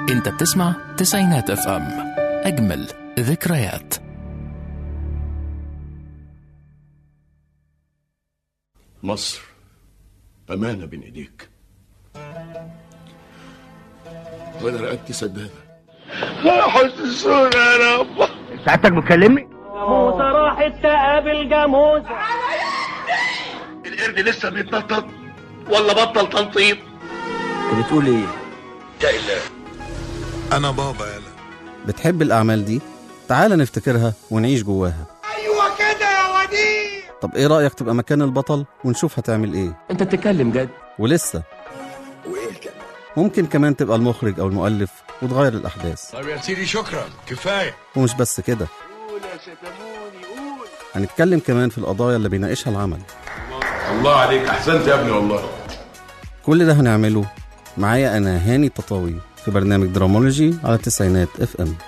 انت بتسمع تسعينات اف ام اجمل ذكريات مصر أمانة بين إيديك وأنا رقبتي سدادة حسسونا يا رب سعادتك بتكلمني؟ موسى راحت تقابل جاموس القرد لسه بيتنطط ولا بطل تنطيط انت بتقول ايه؟ يا إله أنا بابا يلا بتحب الأعمال دي؟ تعال نفتكرها ونعيش جواها أيوة كده يا وديع طب إيه رأيك تبقى مكان البطل ونشوف هتعمل إيه؟ انت بتتكلم جد ولسه وإيه كده؟ ممكن كمان تبقى المخرج أو المؤلف وتغير الأحداث طب يا سيدي شكرا كفاية ومش بس كده هنتكلم كمان في القضايا اللي بيناقشها العمل الله عليك أحسنت يا ابني والله كل ده هنعمله معايا أنا هاني تطاوي في برنامج درامولوجي على تسعينات اف ام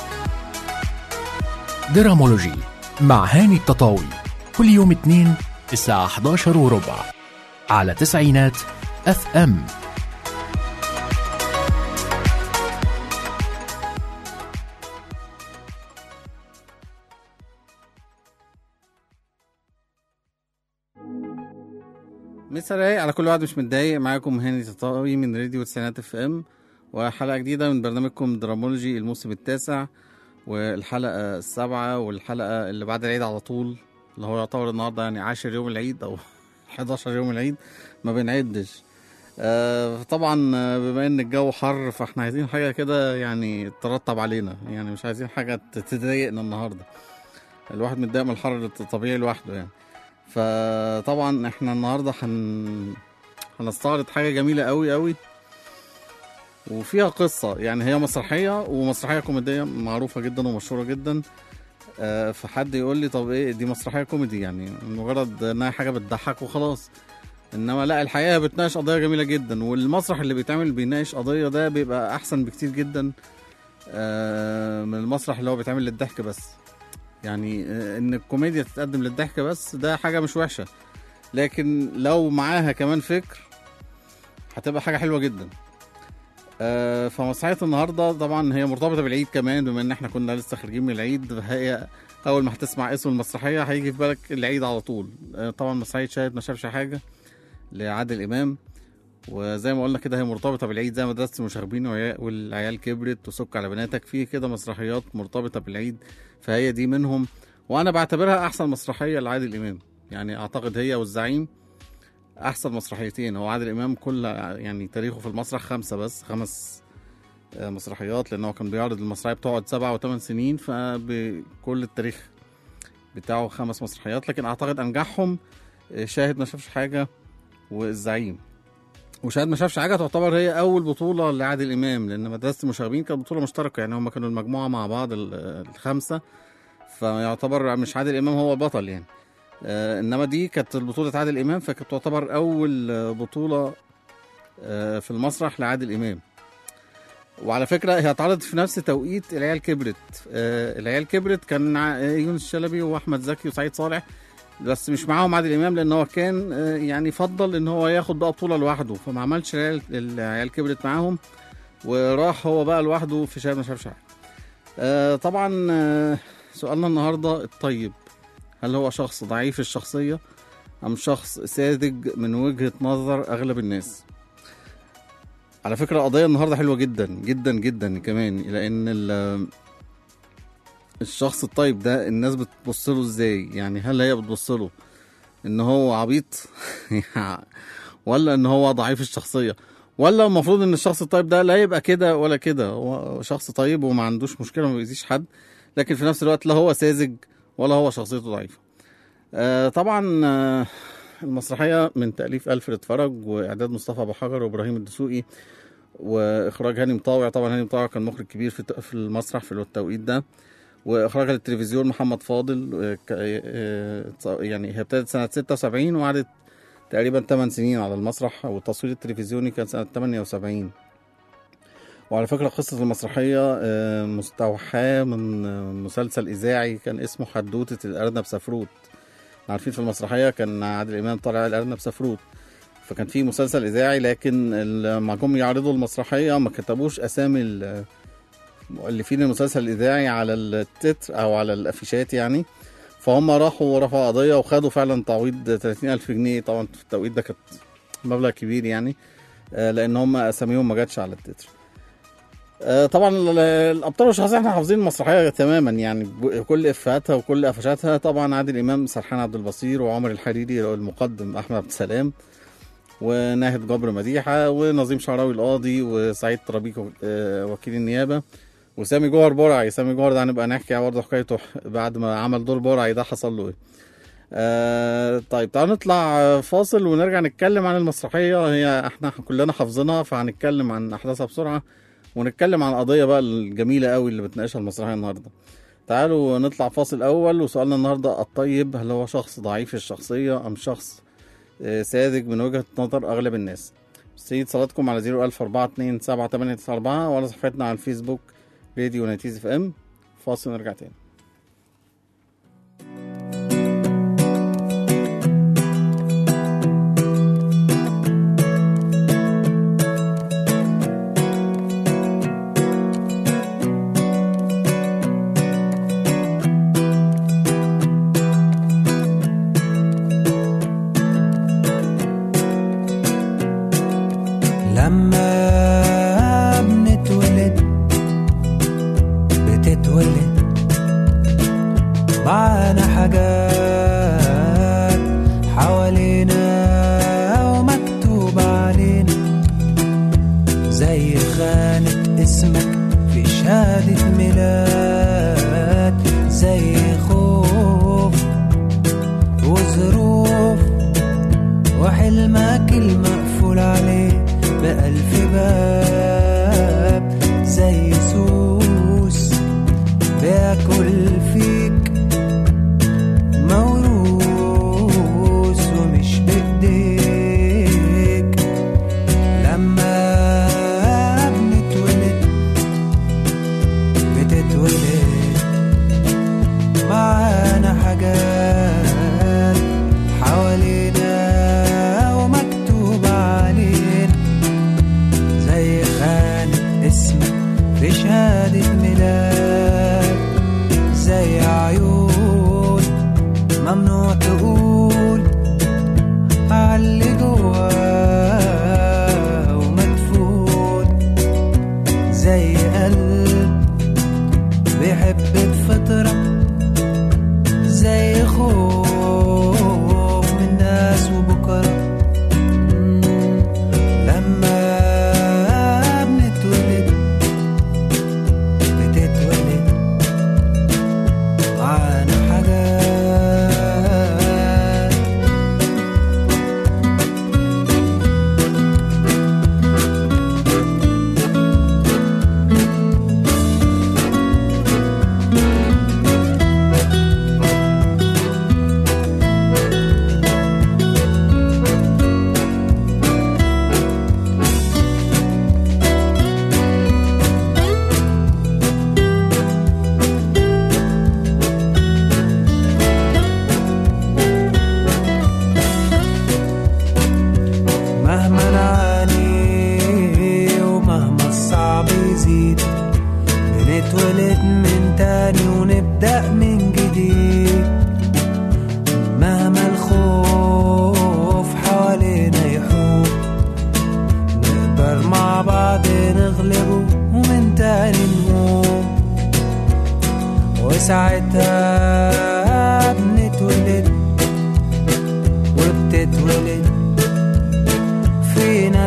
درامولوجي مع هاني التطاوي كل يوم اثنين الساعة 11 وربع على تسعينات اف ام مسا رايق على كل واحد مش متضايق معاكم هاني تطاوي من راديو تسعينات اف ام وحلقة جديدة من برنامجكم درامولوجي الموسم التاسع والحلقة السابعة والحلقة اللي بعد العيد على طول اللي هو يعتبر النهاردة يعني عاشر يوم العيد أو 11 يوم العيد ما بنعدش آه طبعا آه، بما ان الجو حر فاحنا عايزين حاجة كده يعني ترتب علينا يعني مش عايزين حاجة تضايقنا النهاردة الواحد متضايق من الحر الطبيعي لوحده يعني فطبعا احنا النهارده هن... هنستعرض حاجه جميله قوي قوي وفيها قصه يعني هي مسرحيه ومسرحيه كوميديه معروفه جدا ومشهوره جدا آه، فحد يقول لي طب ايه دي مسرحيه كوميدي يعني مجرد انها حاجه بتضحك وخلاص انما لا الحقيقه بتناقش قضيه جميله جدا والمسرح اللي بيتعمل بيناقش قضيه ده بيبقى احسن بكتير جدا آه، من المسرح اللي هو بيتعمل للضحك بس يعني آه، ان الكوميديا تتقدم للضحك بس ده حاجه مش وحشه لكن لو معاها كمان فكر هتبقى حاجه حلوه جدا آه، فمسرحيه النهارده طبعا هي مرتبطه بالعيد كمان بما ان احنا كنا لسه خارجين من العيد فهي اول ما هتسمع اسم المسرحيه هيجي في بالك العيد على طول آه، طبعا مسرحيه شاهد ما شافش حاجه لعادل امام وزي ما قلنا كده هي مرتبطه بالعيد زي مدرسه المشاغبين وعيا- والعيال كبرت وسك على بناتك في كده مسرحيات مرتبطه بالعيد فهي دي منهم وانا بعتبرها احسن مسرحيه لعادل امام يعني اعتقد هي والزعيم احسن مسرحيتين هو عادل امام كل يعني تاريخه في المسرح خمسه بس خمس آه، مسرحيات لان هو كان بيعرض المسرحيه بتقعد سبعة وثمان سنين فبكل التاريخ بتاعه خمس مسرحيات لكن اعتقد انجحهم آه، شاهد ما شافش حاجه والزعيم وشاهد ما شافش حاجه تعتبر هي اول بطوله لعادل امام لان مدرسه المشاغبين كانت بطوله مشتركه يعني هم كانوا المجموعه مع بعض ال- الخمسه فيعتبر مش عادل امام هو البطل يعني آه انما دي كانت بطوله عادل امام فكانت تعتبر اول آه، بطوله آه في المسرح لعادل امام وعلى فكره هي اتعرضت في نفس توقيت العيال كبرت آه العيال كبرت كان ع- يونس شلبي واحمد زكي وسعيد صالح بس مش معاهم عادل امام لان هو كان آه، يعني فضل ان هو ياخد بقى بطوله لوحده فما عملش العيال العيال كبرت معاهم وراح هو بقى لوحده في شهر ما شافش حاجه آه، طبعا آه، سؤالنا النهارده الطيب هل هو شخص ضعيف الشخصيه ام شخص ساذج من وجهه نظر اغلب الناس على فكره القضيه النهارده حلوه جدا جدا جدا كمان لان ال- الشخص الطيب ده الناس بتبص له ازاي يعني هل هي بتبص له ان هو عبيط ولا ان هو ضعيف الشخصيه ولا المفروض ان الشخص الطيب ده لا يبقى كده ولا كده هو شخص طيب وما عندوش مشكله ما بيأذيش حد لكن في نفس الوقت لا هو ساذج ولا هو شخصيته ضعيفه آه طبعا آه المسرحيه من تاليف الفريد فرج واعداد مصطفى ابو حجر وابراهيم الدسوقي واخراج هاني مطاوع طبعا هاني مطاوع كان مخرج كبير في في المسرح في التوقيت ده واخراجها للتلفزيون محمد فاضل آه، ك- آه، يعني هي ابتدت سنه 76 وقعدت تقريبا 8 سنين على المسرح والتصوير التلفزيوني كان سنه 78 وعلى فكرة قصة المسرحية آه، مستوحاة من آه، مسلسل إذاعي كان اسمه حدوتة الأرنب سفروت عارفين في المسرحية كان عادل إمام طالع الأرنب سفروت فكان في مسلسل اذاعي لكن لما جم يعرضوا المسرحيه ما كتبوش اسامي ال- مؤلفين المسلسل الاذاعي على التتر او على الافيشات يعني فهم راحوا رفعوا قضيه وخدوا فعلا تعويض 30000 جنيه طبعا في التوقيت ده كانت مبلغ كبير يعني آه، لان هم اساميهم ما جاتش على التتر آه، طبعا ال- الابطال والشخصيات احنا حافظين المسرحيه تماما يعني بكل افهاتها وكل قفشاتها طبعا عادل امام سرحان عبد البصير وعمر الحريري المقدم احمد عبد السلام وناهد جبر مديحه ونظيم شعراوي القاضي وسعيد طرابيك آه، وكيل النيابه وسامي جوهر برعي سامي جوهر ده هنبقى نحكي برضه حكايته بعد ما عمل دور برعي ده حصل له ايه آه طيب تعالوا نطلع فاصل ونرجع نتكلم عن المسرحيه هي احنا كلنا حافظينها فهنتكلم عن احداثها بسرعه ونتكلم عن القضيه بقى الجميله قوي اللي بتناقشها المسرحيه النهارده تعالوا نطلع فاصل اول وسؤالنا النهارده الطيب هل هو شخص ضعيف الشخصيه ام شخص آه، ساذج من وجهه نظر اغلب الناس سيد صلاتكم على 014278894 وعلى صفحتنا على الفيسبوك راديو نتيز اف ام فاصل نرجع تاني لما بنتولد بتتولد معانا حاجات حوالينا ومكتوب علينا زي خانة اسمك في شهادة ميلاد زي خوف وظروف وحلمك المقفول عليه بألف باب زي سوس بياكل فيك موروث ومش بإيديك لما بنتولد بتتولد معانا حاجات حوالينا ومكتوب علينا زي خانة اسمك في شهادة ميلاد زي عيون ممنوع تقول عاللي جواه ومدفون زي قلب بيحب بفطرة زي خوف من ناس وبكرة لما بنتولد بتتولد معانا حاجات مهما نعاني ومهما الصعب يزيد بنتولد من تاني ونبدأ من جديد مهما الخوف حوالينا يحوم نقدر مع بعض نغلبه ومن تاني نقوم وساعتها بنتولد وبتتولد فينا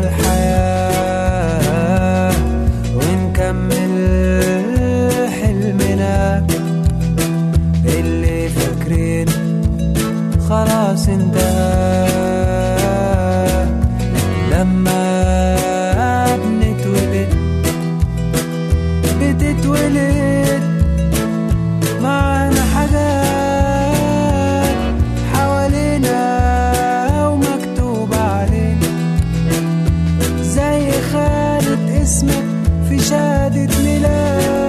الحياة ونكمل حلمنا اللي فاكرين خلاص انتهى لما بنتولد بتتولد معانا حاجات حوالينا ومكتوب علينا زي خالد اسمك في شهادة ميلاد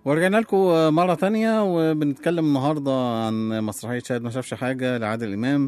ورجعنا لكم مرة تانية وبنتكلم النهاردة عن مسرحية شاهد ما شافش حاجة لعادل إمام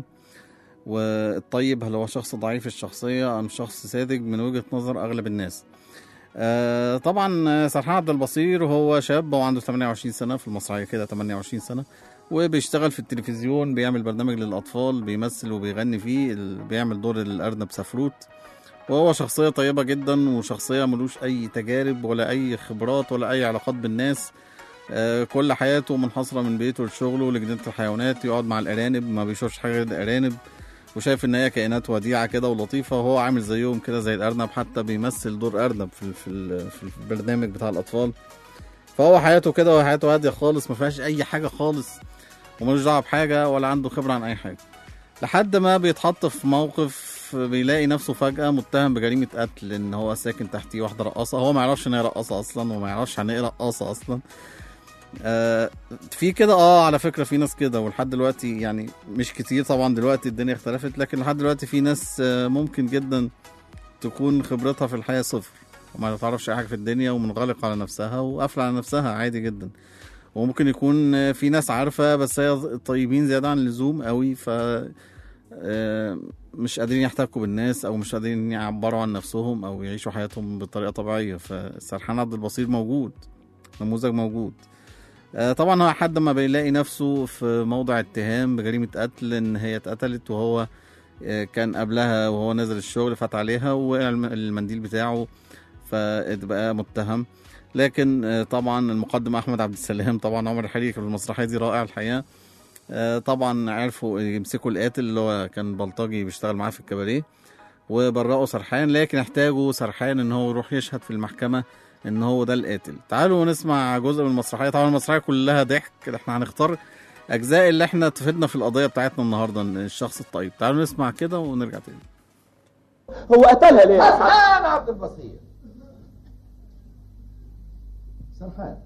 والطيب هل هو شخص ضعيف الشخصية أم شخص ساذج من وجهة نظر أغلب الناس آه طبعا سرحان عبد البصير هو شاب وعنده 28 سنة في المسرحية كده 28 سنة وبيشتغل في التلفزيون بيعمل برنامج للأطفال بيمثل وبيغني فيه ال- بيعمل دور الأرنب سفروت وهو شخصية طيبة جدا وشخصية ملوش أي تجارب ولا أي خبرات ولا أي علاقات بالناس آه، كل حياته منحصرة من بيته لشغله لجنينة الحيوانات يقعد مع الأرانب ما بيشوفش حاجة غير الأرانب وشايف إن هي كائنات وديعة كده ولطيفة وهو عامل زيهم كده زي الأرنب حتى بيمثل دور أرنب في في ال- في البرنامج بتاع الأطفال فهو حياته كده وحياته هادية خالص ما فيهاش أي حاجة خالص وملوش دعوة بحاجة ولا عنده خبرة عن أي حاجة لحد ما بيتحط في موقف بيلاقي نفسه فجأة متهم بجريمة قتل إن هو ساكن تحتيه واحدة رقاصة هو ما يعرفش إن هي رقاصة أصلا وما يعرفش يعني إيه رقاصة أصلا آه في كده اه على فكرة في ناس كده ولحد دلوقتي يعني مش كتير طبعا دلوقتي الدنيا اختلفت لكن لحد دلوقتي في ناس آه ممكن جدا تكون خبرتها في الحياة صفر وما تعرفش أي حاجة في الدنيا ومنغلقة على نفسها وقافلة على نفسها عادي جدا وممكن يكون آه، في ناس عارفة بس هي طيبين زيادة عن اللزوم قوي ف آه، مش قادرين يحتكوا بالناس او مش قادرين يعبروا عن نفسهم او يعيشوا حياتهم بطريقه طبيعيه فسرحان عبد البصير موجود نموذج موجود آه، طبعا هو حد ما بيلاقي نفسه في موضع اتهام بجريمه قتل ان هي اتقتلت وهو آه، كان قبلها وهو نازل الشغل فات عليها ووقع الم- المنديل بتاعه فبقى متهم لكن آه، طبعا المقدم احمد عبد السلام طبعا عمر الحريري في المسرحيه دي رائع الحقيقه آه، طبعا عرفوا يمسكوا القاتل اللي هو كان بلطجي بيشتغل معاه في الكباريه وبرئوا سرحان لكن احتاجوا سرحان ان هو يروح يشهد في المحكمه ان هو ده القاتل تعالوا نسمع جزء من المسرحيه طبعا المسرحيه كلها ضحك احنا هنختار اجزاء اللي احنا تفيدنا في القضيه بتاعتنا النهارده إن الشخص الطيب تعالوا نسمع كده ونرجع تاني هو قتلها ليه؟ سرحان عبد البصير سرحان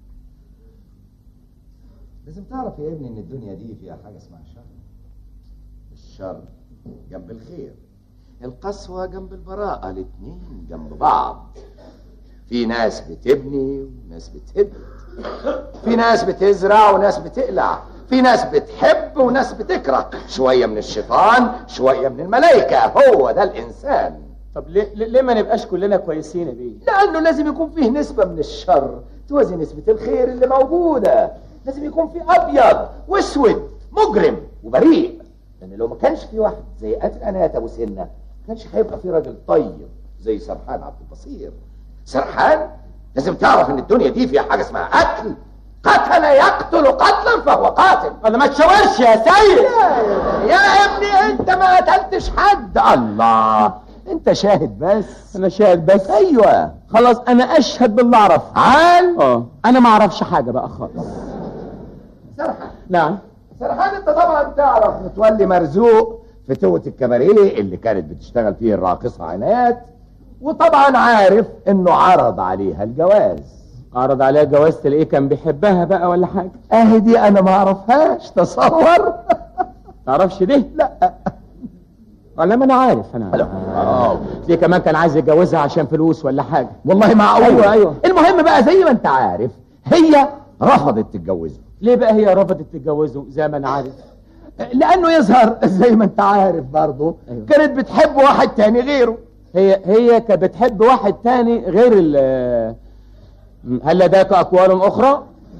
لازم تعرف يا ابني ان الدنيا دي فيها حاجه اسمها شر الشر جنب الخير القسوه جنب البراءه الاتنين جنب بعض في ناس بتبني وناس بتهد في ناس بتزرع وناس بتقلع في ناس بتحب وناس بتكره شويه من الشيطان شويه من الملائكه هو ده الانسان طب ليه ليه ما نبقاش كلنا كويسين يا بيه؟ لانه لازم يكون فيه نسبه من الشر توازي نسبه الخير اللي موجوده لازم يكون فيه ابيض واسود مجرم وبريء لان لو ما كانش في واحد زي قاتل انات ابو سنه ما كانش هيبقى في راجل طيب زي سرحان عبد البصير سرحان لازم تعرف ان الدنيا دي فيها حاجه اسمها قتل قتل يقتل قتلا فهو قاتل انا ما تشاورش يا سيد يا ابني انت ما قتلتش حد الله انت شاهد بس انا شاهد بس ايوه خلاص انا اشهد بالله اعرف عال اه انا ما اعرفش حاجه بقى خالص سرحان نعم سرحان انت طبعا تعرف متولي مرزوق فتوة الكباريه اللي كانت بتشتغل فيه الراقصة عنايات وطبعا عارف انه عرض عليها الجواز عرض عليها جواز تلاقيه كان بيحبها بقى ولا حاجه اهي دي انا ما اعرفهاش تصور تعرفش دي لا ولا ما انا عارف انا آه. ليه كمان كان عايز يتجوزها عشان فلوس ولا حاجه والله معقول أيوة، أيوة. المهم بقى زي ما انت عارف هي رفضت تتجوزه ليه بقى هي رفضت تتجوزه زي ما انا عارف لانه يظهر زي ما انت عارف برضه أيوة. كانت بتحب واحد تاني غيره هي هي كانت بتحب واحد تاني غير ال هل لديك اقوال اخرى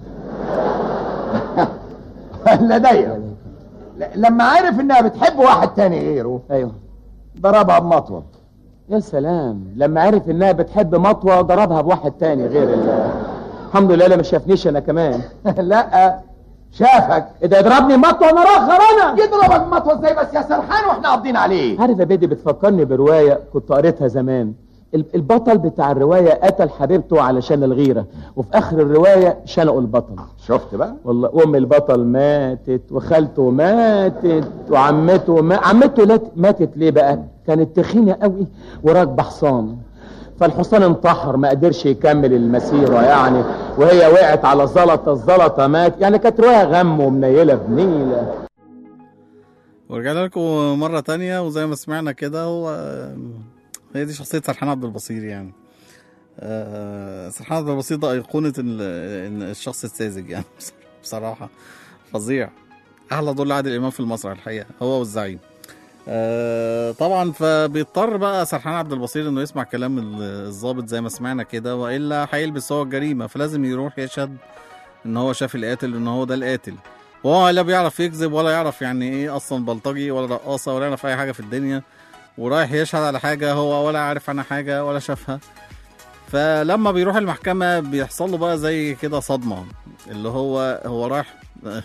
لدي ل- لما عرف انها بتحب واحد تاني غيره ايوه ضربها بمطوه يا سلام لما عرف انها بتحب مطوه ضربها بواحد تاني غير ال الحمد لله لا ما شافنيش انا كمان لا شافك اذا يضربني مطوه انا راخر انا يضربك بمطوه ازاي بس يا سرحان واحنا قابضين عليه عارف يا بيدي بتفكرني بروايه كنت قريتها زمان ال- البطل بتاع الروايه قتل حبيبته علشان الغيره وفي اخر الروايه شنقوا البطل شفت بقى والله ام البطل ماتت وخالته ماتت وعمته ما... عمته لات- ماتت ليه بقى كانت تخينه قوي وراكبه حصان فالحصان انتحر ما قدرش يكمل المسيره يعني وهي وقعت على زلطه الزلطه مات يعني كانت روايه غم ومنيله بنيله ورجعنا لكم مرة تانية وزي ما سمعنا كده هو هي دي شخصية سرحان عبد البصير يعني آه، سرحان عبد البسيط ده ايقونه ال- إن الشخص الساذج يعني بصراحه فظيع احلى دور لعادل امام في المسرح الحقيقه هو والزعيم آه، طبعا فبيضطر بقى سرحان عبد البصير انه يسمع كلام ال- الضابط زي ما سمعنا كده والا هيلبس هو الجريمه فلازم يروح يشهد ان هو شاف القاتل ان هو ده القاتل وهو لا بيعرف يكذب ولا يعرف يعني ايه اصلا بلطجي ولا رقاصه ولا يعرف اي حاجه في الدنيا ورايح يشهد على حاجه هو ولا عارف عنها حاجه ولا شافها فلما بيروح المحكمه بيحصل له بقى زي كده صدمه اللي هو هو رايح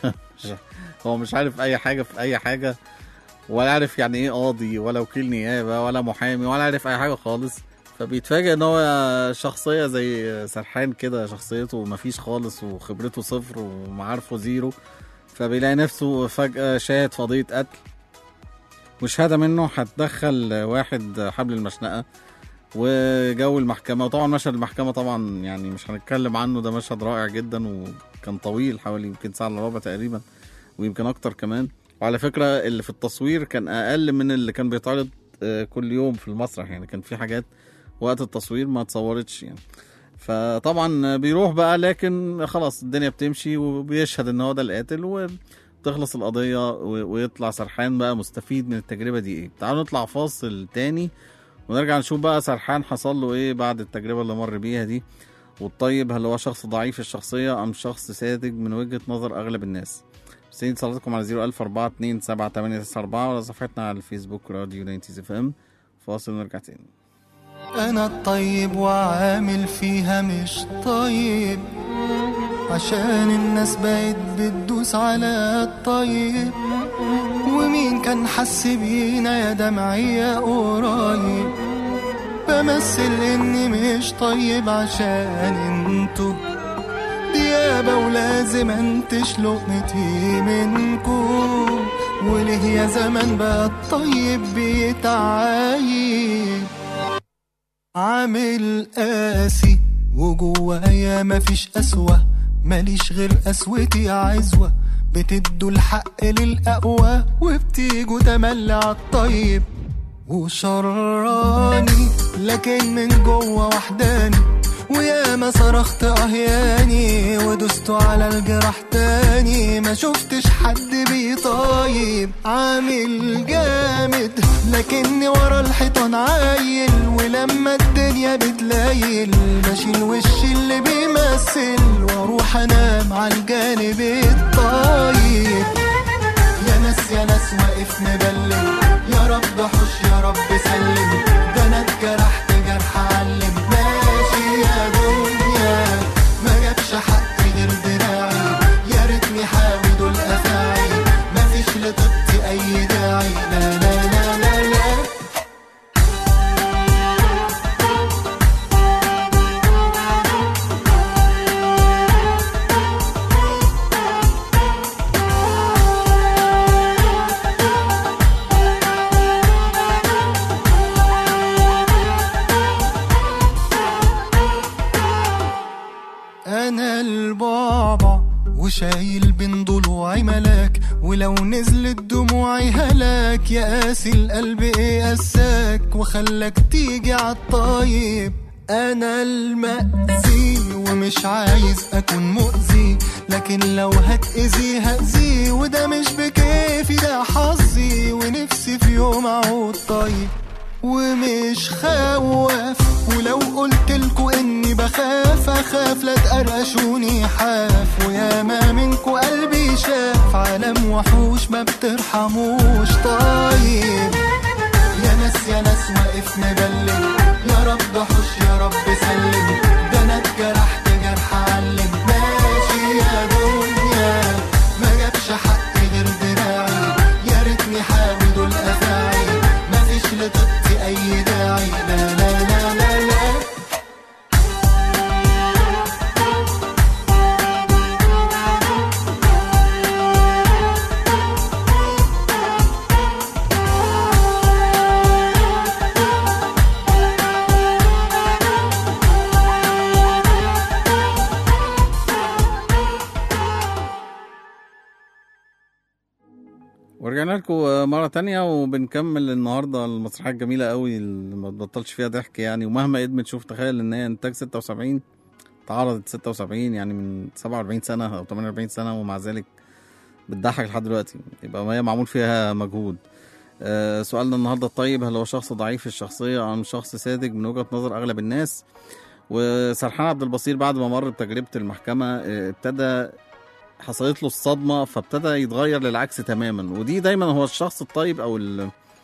هو مش عارف اي حاجه في اي حاجه ولا عارف يعني ايه قاضي ولا وكيل نيابه ولا محامي ولا عارف اي حاجه خالص فبيتفاجئ ان هو شخصيه زي سرحان كده شخصيته مفيش خالص وخبرته صفر ومعارفه زيرو فبيلاقي نفسه فجاه شاهد في قضيه قتل وشهاده منه هتدخل واحد حبل المشنقه وجو المحكمه وطبعا مشهد المحكمه طبعا يعني مش هنتكلم عنه ده مشهد رائع جدا وكان طويل حوالي يمكن ساعه الا ربع تقريبا ويمكن اكتر كمان وعلى فكره اللي في التصوير كان اقل من اللي كان بيتعرض آه، كل يوم في المسرح يعني كان في حاجات وقت التصوير ما اتصورتش يعني فطبعا بيروح بقى لكن خلاص الدنيا بتمشي وبيشهد ان هو ده القاتل وتخلص القضية و- ويطلع سرحان بقى مستفيد من التجربة دي ايه تعالوا نطلع فاصل تاني ونرجع نشوف بقى سرحان حصل له ايه بعد التجربة اللي مر بيها دي والطيب هل هو شخص ضعيف الشخصية أم شخص ساذج من وجهة نظر أغلب الناس مستنيين اتصالاتكم على 01042 ولا صفحتنا على الفيسبوك راديو 90 اف ام فاصل ونرجع تاني انا الطيب وعامل فيها مش طيب عشان الناس بقت بتدوس على الطيب ومين كان حس بينا يا دمعي يا قريب بمثل اني مش طيب عشان انتو ديابة ولازم انتش لقمتي منكو وليه يا زمان بقى الطيب بيتعايب عامل قاسي وجوايا مفيش قسوة ماليش غير قسوتي عزوة بتدوا الحق للأقوى وبتيجوا تملي عالطيب وشراني لكن من جوه وحداني ويا ما صرخت اهياني ودست على الجرح تاني ما شفتش حد بيطايب عامل جامد لكني ورا الحيطان عايل ولما الدنيا بتلايل بشيل وش اللي بيمثل واروح انام على الجانب الطايب يا ناس يا ناس واقف مبلم يا رب حش يا رب سلم ده انا اتجرحت جرح علم ماشي يا دنيا ما جابش حق غير دراعي يا ريتني حاوي دول افاعي مفيش لطيبتي اي داعي لا لا لا لا لا انا البابا وشايل بين ضلوعي ملاك ولو نزلت دموعي هلاك يا قاسي القلب ايه قساك وخلاك تيجي عالطيب انا المأذي ومش عايز اكون مؤذي لكن لو هتأذي هأذي وده مش بكيفي ده حظي ونفسي في يوم اعود طيب ومش خواف ولو قلت لكم اني بخاف اخاف لا تقرقشوني حاف ويا ما منكو قلبي شاف عالم وحوش ما بترحموش طيب يا ناس يا ناس واقف مبلم يا رب حش يا رب سلم ده انا اتجرحت جرح علم ماشي يا دنيا ما جابش حق غير دراعي يا ريتني حاوي دول افاعي مفيش لطيبتي اي داعي لا لا لا لا لا ورجعنا لكم مرة تانية وبنكمل النهاردة المسرحية الجميلة قوي اللي ما تبطلش فيها ضحك يعني ومهما ادمت شوف تخيل ان هي انتاج 76 اتعرضت 76 يعني من 47 سنة او 48 سنة ومع ذلك بتضحك لحد دلوقتي يبقى ما هي معمول فيها مجهود آه سؤالنا النهارده الطيب هل هو شخص ضعيف الشخصية أم شخص ساذج من وجهة نظر أغلب الناس وسرحان عبد البصير بعد ما مر بتجربة المحكمة آه، ابتدى حصلت له الصدمة فابتدى يتغير للعكس تماما ودي دايما هو الشخص الطيب أو ال-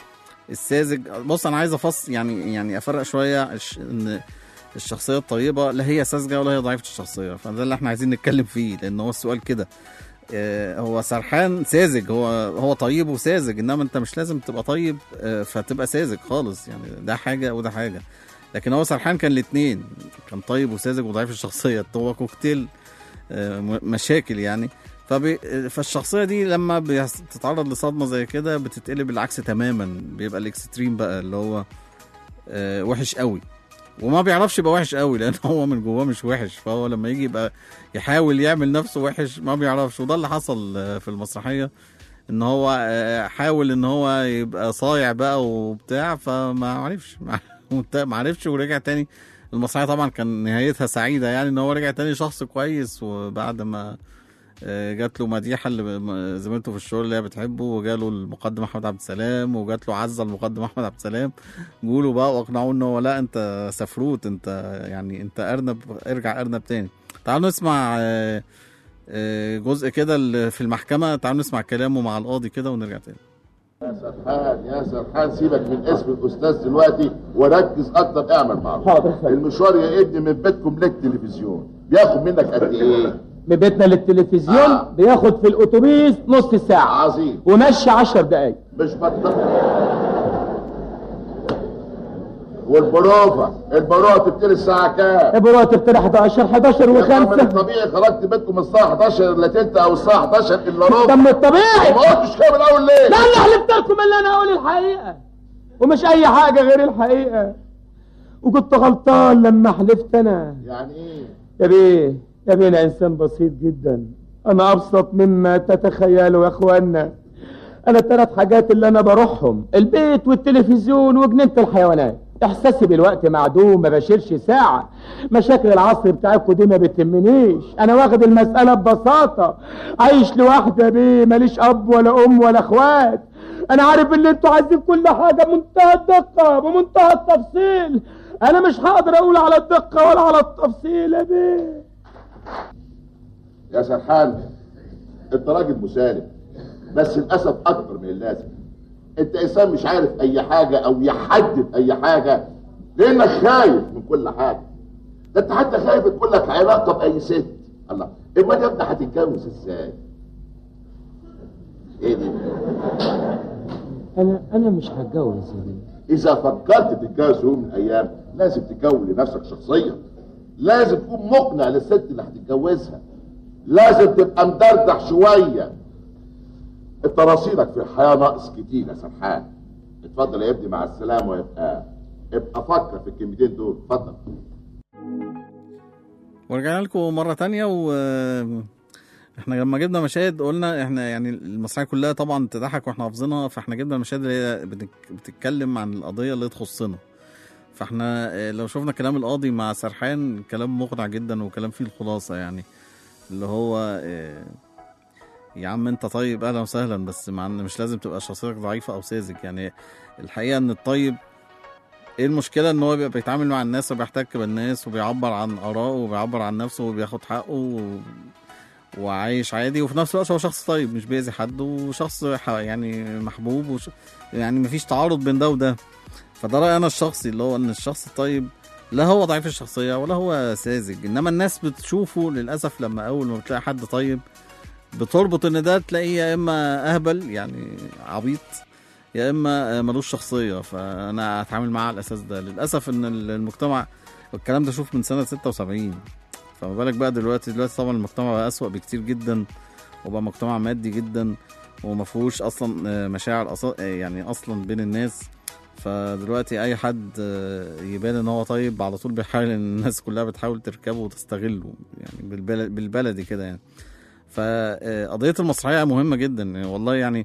الساذج بص أنا عايز أفص يعني يعني أفرق شوية الش- إن الشخصية الطيبة لا هي ساذجة ولا هي ضعيفة الشخصية فده اللي احنا عايزين نتكلم فيه لأن هو السؤال كده آه، هو سرحان ساذج هو هو طيب وساذج انما انت مش لازم تبقى طيب آه، فتبقى ساذج خالص يعني ده حاجه وده حاجه لكن هو سرحان كان الاثنين كان طيب وساذج وضعيف الشخصيه هو كوكتيل آه، م- مشاكل يعني فبي فالشخصيه دي لما بتتعرض لصدمه زي كده بتتقلب العكس تماما بيبقى الاكستريم بقى اللي هو آه، وحش قوي وما بيعرفش يبقى وحش قوي لان هو من جواه مش وحش فهو لما يجي يبقى يحاول يعمل نفسه وحش ما بيعرفش وده اللي حصل آه، في المسرحيه ان هو آه، حاول ان هو يبقى صايع بقى وبتاع فما عرفش ما عرفش ورجع تاني المسرحيه طبعا كان نهايتها سعيده يعني ان هو رجع تاني شخص كويس وبعد ما آه، جات له مديحه اللي م- زميلته في الشغل اللي هي بتحبه وجاله المقدم احمد عبد السلام وجات له عزه المقدم احمد عبد السلام جوله بقى واقنعوه ان هو لا انت سفروت انت يعني انت ارنب ارجع ارنب تاني تعالوا نسمع آه، آه، جزء كده اللي في المحكمه تعالوا نسمع كلامه مع القاضي كده ونرجع تاني يا سرحان يا سرحان سيبك من اسم الاستاذ دلوقتي وركز اكتر اعمل معروف حاضر. المشوار يا ابني من بيتكم للتلفزيون بياخد منك قد ايه من بيتنا للتلفزيون آه. بياخد في الاتوبيس نص ساعة عظيم ومشي عشر دقايق مش بطل والبروفة البروفة تبتدي الساعة كام؟ ابو تبتدي 11 11 يبقى من و5 الطبيعي خرجت بيتكم الساعة 11 الا تلت او الساعة 11 الا ربع طب من الطبيعي ما قلتش كده من اول ليه؟ لا انا حلفت لكم اللي انا اقول الحقيقه ومش اي حاجه غير الحقيقه وكنت غلطان لما حلفت انا يعني ايه؟ يا بيه يا بيه انا انسان بسيط جدا انا ابسط مما تتخيلوا يا اخوانا انا الثلاث حاجات اللي انا بروحهم البيت والتلفزيون وجنينه الحيوانات احساسي بالوقت معدوم ما بشيلش ساعه مشاكل العصر بتاعكم دي ما بتهمنيش انا واخد المساله ببساطه عايش لوحدي يا بيه ماليش اب ولا ام ولا اخوات انا عارف ان انتوا عايزين كل حاجه بمنتهى الدقه بمنتهى التفصيل انا مش هقدر اقول على الدقه ولا على التفصيل يا بيه يا سرحان انت راجل مسالم بس للاسف اكتر من اللازم انت انسان مش عارف اي حاجه او يحدد اي حاجه لانك خايف من كل حاجه ده انت حتى خايف تقول لك علاقه باي ست الله امال يا ابني هتتجوز ازاي؟ ايه دي؟ انا انا مش هتجوز يا بيه اذا فكرت تتجوز يوم من الايام لازم تكون لنفسك شخصيه لازم تكون مقنع للست اللي هتتجوزها لازم تبقى مدردح شويه انت رصيدك في الحياه ناقص كتير يا سرحان اتفضل يا ابني مع السلامه ويبقى ابقى فكر في الكلمتين دول اتفضل ورجعنا لكم مرة تانية و احنا لما جبنا مشاهد قلنا احنا يعني المسرحية كلها طبعا تضحك واحنا حافظينها فاحنا جبنا المشاهد اللي هي بتك- بتتكلم عن القضية اللي تخصنا فاحنا اه، لو شفنا كلام القاضي مع سرحان كلام مقنع جدا وكلام فيه الخلاصة يعني اللي هو اه، يا عم انت طيب اهلا وسهلا بس مع ان مش لازم تبقى شخصيتك ضعيفة او ساذج يعني الحقيقة ان الطيب ايه المشكله ان هو بيبقى بيتعامل مع الناس وبيحتك بالناس وبيعبر عن ارائه وبيعبر عن نفسه وبياخد حقه و... وعايش عادي وفي نفس الوقت هو شخص طيب مش بيأذي حد وشخص ح- يعني محبوب وش... يعني مفيش تعارض بين ده وده فده رأيي انا الشخصي اللي هو ان الشخص الطيب لا هو ضعيف الشخصيه ولا هو ساذج انما الناس بتشوفه للاسف لما اول ما بتلاقي حد طيب بتربط ان ده تلاقيه يا اما اهبل يعني عبيط يا اما ملوش شخصيه فانا اتعامل معاه على الاساس ده للاسف ان المجتمع الكلام ده شوف من سنه 76 فما بالك بقى دلوقتي دلوقتي طبعا المجتمع بقى اسوأ بكتير جدا وبقى مجتمع مادي جدا وما فيهوش اصلا مشاعر أص... يعني اصلا بين الناس فدلوقتي اي حد يبان ان هو طيب على طول بيحاول ان الناس كلها بتحاول تركبه وتستغله يعني بالبلد بالبلدي كده يعني فقضيه المسرحيه مهمه جدا يعني والله يعني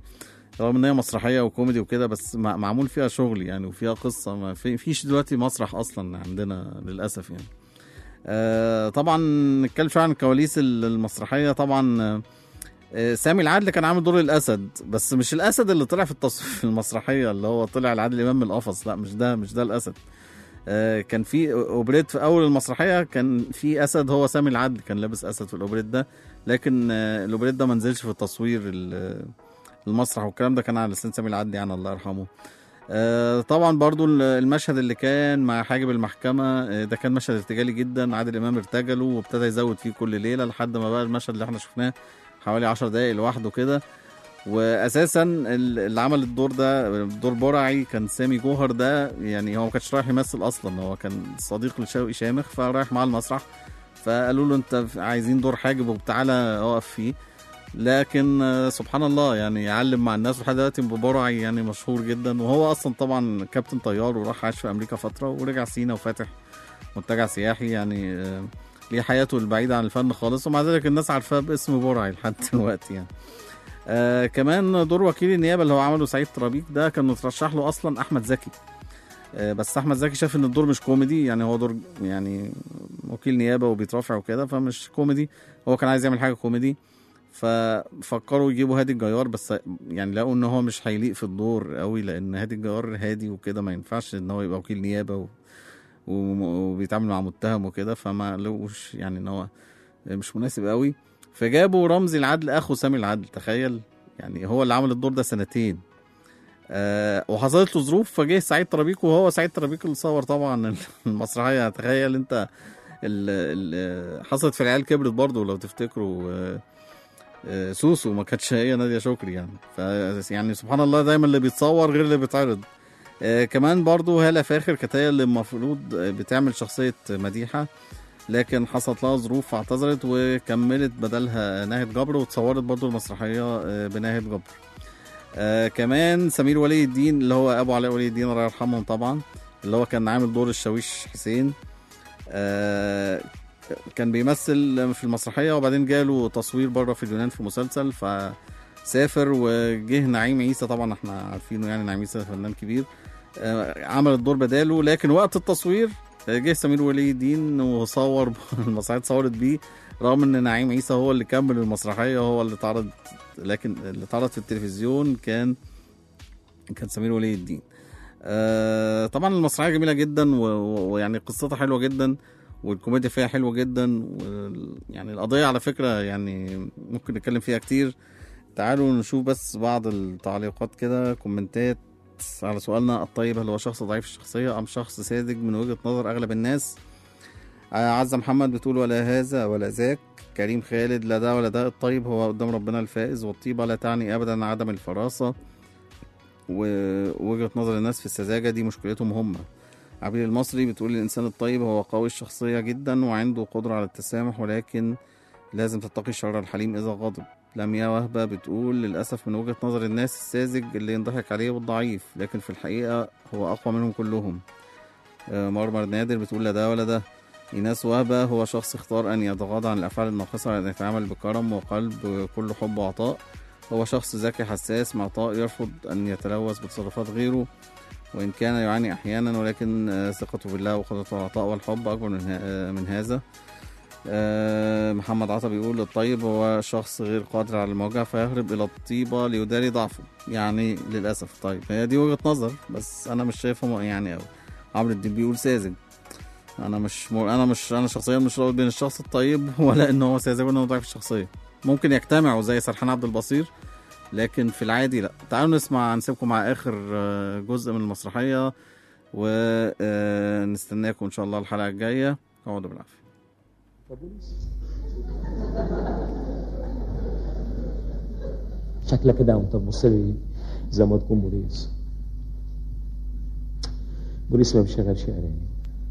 رغم ان هي مسرحيه وكوميدي وكده بس مع- معمول فيها شغل يعني وفيها قصه ما في فيش دلوقتي مسرح اصلا عندنا للاسف يعني آه طبعا نتكلم شويه عن كواليس ال- المسرحيه طبعا آه، آه، سامي العدل كان عامل دور الاسد بس مش الاسد اللي طلع في التصوير في المسرحيه اللي هو طلع العادل امام من القفص لا مش ده مش ده الاسد آه، كان في اوبريت في اول المسرحيه كان في اسد هو سامي العدل كان لابس اسد في الاوبريت ده لكن آه، الاوبريت ده ما نزلش في التصوير ال- المسرح والكلام ده كان على لسان سامي العدل يعني الله يرحمه آه، طبعا برضو ال- المشهد اللي كان مع حاجب المحكمة آه، ده كان مشهد ارتجالي جدا عادل إمام ارتجله وابتدى يزود فيه كل ليلة لحد ما بقى المشهد اللي احنا شفناه حوالي عشر دقايق لوحده كده واساسا ال- اللي عمل الدور ده دور برعي كان سامي جوهر ده يعني هو ما كانش رايح يمثل اصلا هو كان صديق لشوقي شامخ فرايح معاه المسرح فقالوا له انت عايزين دور حاجب وتعالى اقف فيه لكن آه، سبحان الله يعني يعلم مع الناس لحد دلوقتي برعي يعني مشهور جدا وهو اصلا طبعا كابتن طيار وراح عاش في امريكا فتره ورجع سينا وفاتح منتجع سياحي يعني آه، ليه حياته البعيده عن الفن خالص ومع ذلك الناس عارفاه باسم برعي لحد دلوقتي يعني آه كمان دور وكيل النيابه اللي هو عمله سعيد ترابيك ده كان مترشح له اصلا احمد زكي آه بس احمد زكي شاف ان الدور مش كوميدي يعني هو دور يعني وكيل نيابه وبيترافع وكده فمش كوميدي هو كان عايز يعمل حاجه كوميدي ففكروا يجيبوا هادي الجيار بس يعني لقوا ان هو مش هيليق في الدور قوي لان هادي الجيار هادي وكده ما ينفعش ان هو يبقى وكيل نيابه و... و- وبيتعامل مع متهم وكده فما لقوش يعني ان هو مش مناسب قوي فجابوا رمزي العدل اخو سامي العدل تخيل يعني هو اللي عمل الدور ده سنتين آه وحصلت له ظروف فجه سعيد ترابيك وهو سعيد ترابيك اللي صور طبعا المسرحيه تخيل انت ال ال حصلت في العيال كبرت برضه لو تفتكروا آه آه، سوسو ما كانتش هي ناديه شكري يعني ف يعني سبحان الله دايما اللي بيتصور غير اللي بيتعرض آه كمان برضو هالة فاخر كانت هي اللي المفروض بتعمل شخصية مديحة لكن حصلت لها ظروف فاعتذرت وكملت بدلها ناهد جبر وتصورت برضو المسرحية آه، بناهد جبر آه كمان سمير ولي الدين اللي هو ابو علاء ولي الدين الله يرحمهم طبعا اللي هو كان عامل دور الشاويش حسين آه كان بيمثل في المسرحيه وبعدين جاله تصوير بره في اليونان في مسلسل فسافر وجه نعيم عيسى طبعا احنا عارفينه يعني نعيم عيسى فنان كبير آه عمل الدور بداله لكن وقت التصوير آه، جه سمير ولي الدين وصور المسرحيه اتصورت بيه رغم ان نعيم عيسى هو اللي كمل المسرحيه هو اللي اتعرض لكن اللي اتعرض في التلفزيون كان كان سمير ولي الدين آه طبعا المسرحيه جميله جدا و- و- ويعني قصتها حلوه جدا والكوميديا فيها حلوه جدا وال- يعني القضيه على فكره يعني ممكن نتكلم فيها كتير تعالوا نشوف بس بعض التعليقات كده كومنتات على سؤالنا الطيب هل هو شخص ضعيف الشخصيه ام شخص ساذج من وجهه نظر اغلب الناس آه، عزة محمد بتقول ولا هذا ولا ذاك كريم خالد لا ده ولا ده الطيب هو قدام ربنا الفائز والطيبة لا تعني أبدا عدم الفراسة ووجهة نظر الناس في السذاجة دي مشكلتهم هم عبير المصري بتقول الإنسان الطيب هو قوي الشخصية جدا وعنده قدرة على التسامح ولكن لازم تتقي شر الحليم إذا غضب لميا وهبة بتقول للأسف من وجهة نظر الناس الساذج اللي ينضحك عليه والضعيف لكن في الحقيقة هو أقوى منهم كلهم آه، مرمر نادر بتقول لا ده ولا ده إيناس وهبة هو شخص اختار أن يتغاضى عن الأفعال الناقصة وأن يتعامل بكرم وقلب كل حب وعطاء هو شخص ذكي حساس معطاء يرفض أن يتلوث بتصرفات غيره وإن كان يعاني أحيانا ولكن آه، ثقته بالله وقدرته على العطاء والحب أكبر من, ه- آه، من هذا آه، محمد عطا بيقول الطيب هو شخص غير قادر على المواجهة فيهرب إلى الطيبة ليداري ضعفه يعني للأسف طيب هي دي وجهة نظر بس أنا مش شايفها يعني أوي عمرو الدين بيقول ساذج انا مش م... انا مش انا شخصيا مش رابط بين الشخص الطيب ولا ان هو ساذج ولا ان هو ضعيف الشخصيه ممكن يجتمعوا زي سرحان عبد البصير لكن في العادي لا تعالوا نسمع نسيبكم مع اخر آه، جزء من المسرحيه ونستناكم ان شاء الله الحلقه الجايه اقعدوا بالعافيه شكلك كده وانت تبص لي زي ما تكون بوليس بوليس ما بيشغلش اغاني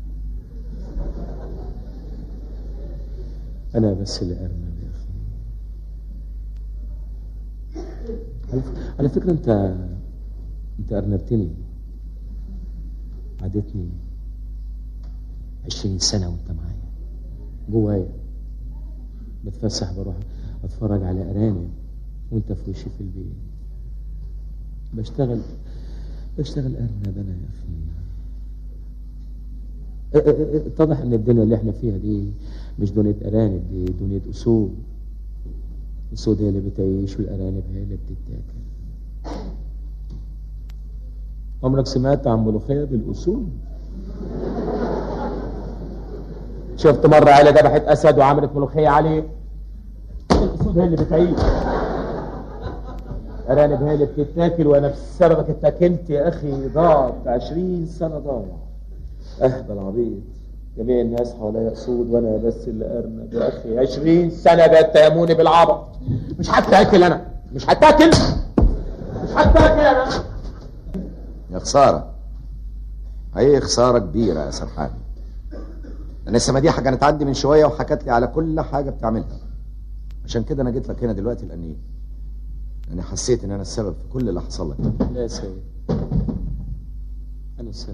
انا بس اللي ارنب يا اخي على ف- على فكره انت انت ارنبتني عادتني عشرين سنه وانت معايا جوايا بتفسح بروح اتفرج على ارانب وانت في وشي في البيت بشتغل بشتغل ارنب انا يا اخي اه اه اه اتضح ان الدنيا اللي احنا فيها دي مش دنيا ارانب دي دنيا اسود الاسود هي اللي بتعيش والارانب هي اللي بتتاكل عمرك سمعت عن ملوخيه بالاسود شفت مرة عيلة ذبحت أسد وعملت ملوخية عليه الأسود هي اللي بتعيش أرانب هي اللي بتتاكل وأنا بسببك اتاكلت يا أخي ضاعت عشرين سنة ضايع أهبل عبيط جميع الناس حواليا أسود وأنا بس اللي أرنب يا أخي عشرين سنة بيتهموني بالعبط مش هتاكل أنا مش هتاكل مش هتاكل أنا يا خسارة هي خسارة كبيرة يا سرحان أنا السماديحة كانت عندي من شوية وحكت لي على كل حاجة بتعملها عشان كده أنا جيت لك هنا دلوقتي لأني أنا حسيت إن أنا السبب في كل اللي حصل لك لا يا سيد أنا السبب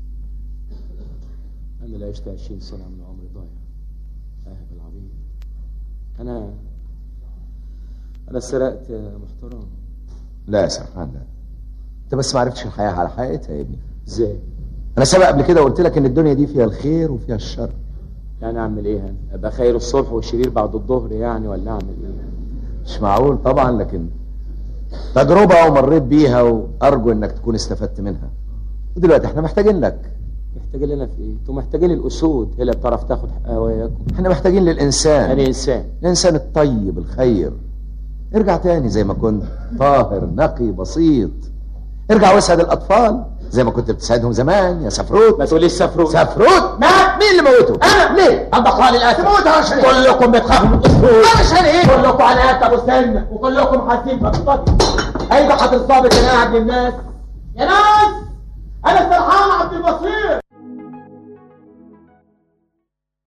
أنا اللي عشت عشرين سنة من عمري ضايع أهبل عبيط أنا أنا سرقت يا محترم لا يا سرحان لا أنت بس ما عرفتش الحياة على حقيقتها يا ابني إزاي؟ أنا سبق قبل كده وقلت لك إن الدنيا دي فيها الخير وفيها الشر يعني أعمل إيه أنا؟ أبقى خير الصبح والشرير بعد الظهر يعني ولا أعمل إيه؟ مش معقول طبعا لكن تجربة ومريت بيها وأرجو إنك تكون استفدت منها ودلوقتي إحنا محتاجين لك محتاجين لنا في إيه؟ أنتوا محتاجين الأسود هي اللي بتعرف تاخد حقها وياكم إحنا محتاجين للإنسان يعني إنسان الإنسان الطيب الخير ارجع تاني زي ما كنت طاهر نقي بسيط ارجع واسعد الأطفال زي ما كنت بتساعدهم زمان يا سفروت ما تقوليش سفروت سفروت مات مين اللي موته أنا ليه أطبخ لي الأسد تموت عشان كلكم بتخافوا من الأسود عشان ايه كلكم على قد أبو سنة وكلكم حاسين بخطتي أيضا حضر الضابط اللي قاعد للناس يا ناس أنا سرحان عبد البصير